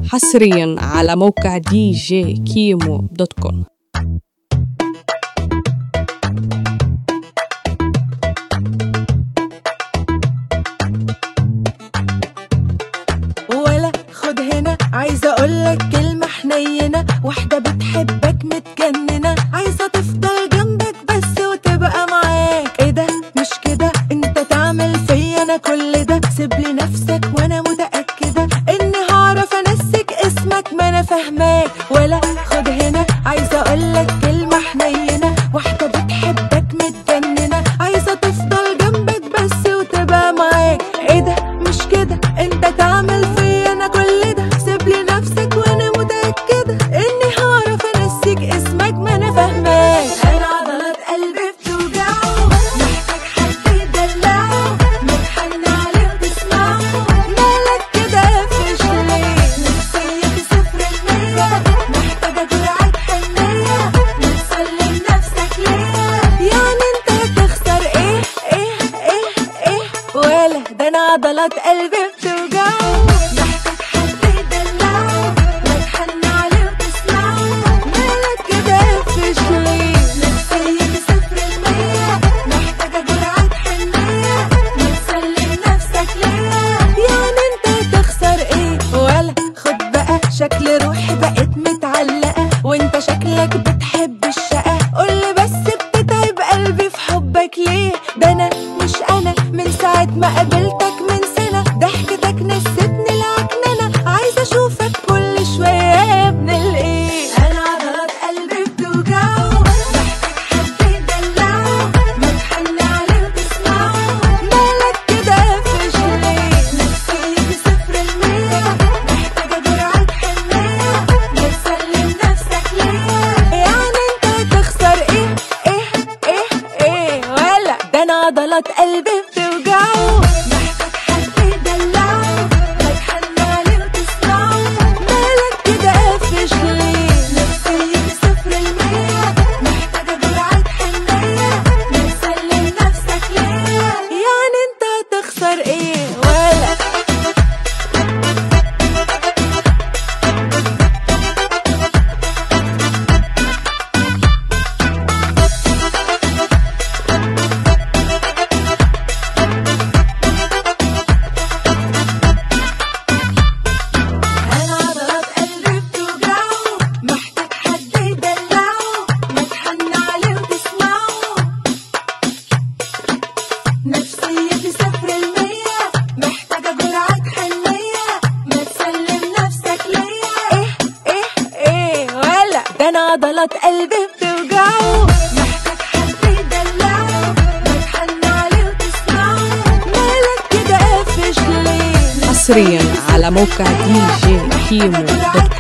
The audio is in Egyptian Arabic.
حصريا على موقع دي جي كيمو دوت كوم ولا خد هنا عايزة اقولك كلمة حنينة واحدة بتحبك متجننة عايزة تفضل جنبك بس وتبقى معاك ايه ده مش كده انت تعمل فيا انا كل ده سيب لي نفسك وانا متأكدة اني هعرف انسك اسمك ما انا فاهماك ولا خد هنا عايزة اقولك كلمة حنينة واحدة بتحبك متجننة عايزة تفضل جنبك بس وتبقى معاك ايه ده مش كده انت تعمل فيا انا كل ده سيب لي نفسك وانا متأكدة اني هعرف انسيك اسمك ما انا فاهماك انا عضلات قلبي بتوجعه محتاج حد يدلعه متحن عليه وتسمعه مالك كده قافش ليه نفسيتي صفر المية محتاجة جرعة حنية بتسلم نفسك ليا يعني انت هتخسر ايه ايه ايه ايه ولا ده انا عضلات قلبي بتوجعه محتاج حد يدلعه متحن عليه وتسمعه مالك كده قافش ليه نفسيتي صفر المية محتاجة جرعة حنية بتسلم نفسك ليا يعني انت هتخسر ايه ولا خد بقى شكل روحي بقت متعلقة وانت شكلك بتحب الشقة قولي بس بتتعب قلبي في حبك ليه ده انا مش انا من ساعة ما قابلتك من سنة ضحكتك نستني العكننة عايزة اشوفك كل شوية يا ابن الايه انا عضلات قلبي بتوجعه محتاج حد يدلعه متحن عليه وتسمعه مالك كده قافش ليه نفسيتي صفر المية محتاجة جرعة حنية بتسلم نفسك ليا يعني انت هتخسر ايه ايه ايه ايه ولا ده انا عضلات قلبي بتوجعه محتاج حد يدلعه متحن عليه وتسمعه مالك كده قافش ليه نفسيتي صفر المية محتاجة جرعة حنية بتسلم نفسك ليا يعني انت هتخسر ايه ولا انا عضلات قلبي بتوجعه محتاج حد يدلعه متحن عليه وتسمعه نفسيتي صفر المية محتاجة جرعة حنية ما تسلم نفسك ليا ايه ايه ايه ولا ده انا عضلات قلبي بتوجعه محتاج حد يدلعه متحن عليه وتسمعه مالك كده قافش ليه حصريا على موقع دي جي كيمو دوت كوم